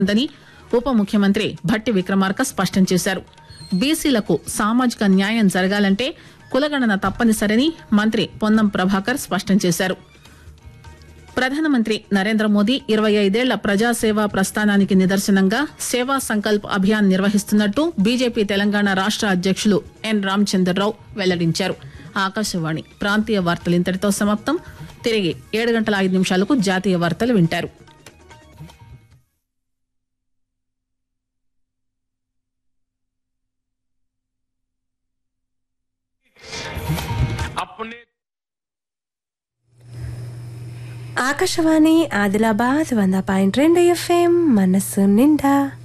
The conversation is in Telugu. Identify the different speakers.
Speaker 1: ఉందని ఉప ముఖ్యమంత్రి భట్టి విక్రమార్క స్పష్టం చేశారు బీసీలకు సామాజిక న్యాయం జరగాలంటే కులగణన తప్పనిసరని మంత్రి పొన్నం ప్రభాకర్ స్పష్టం చేశారు ప్రధానమంత్రి నరేంద్ర మోదీ ఇరవై ఐదేళ్ల ప్రజాసేవా ప్రస్థానానికి నిదర్శనంగా సేవా సంకల్ప్ అభియాన్ నిర్వహిస్తున్నట్టు బీజేపీ తెలంగాణ రాష్ట అధ్యక్షులు ఎన్ రామచంద్రరావు వెల్లడించారు ఆకాశవాణి ప్రాంతీయ వార్తలు ఇంతటితో సమాప్తం తిరిగి ఏడు గంటల ఐదు నిమిషాలకు జాతీయ వార్తలు వింటారు
Speaker 2: अपने
Speaker 3: ఆకాశవాణి ఆదిలాబాద్ వంద పాయింట్ రెండు ఎఫ్ఎం మనస్సు నిండా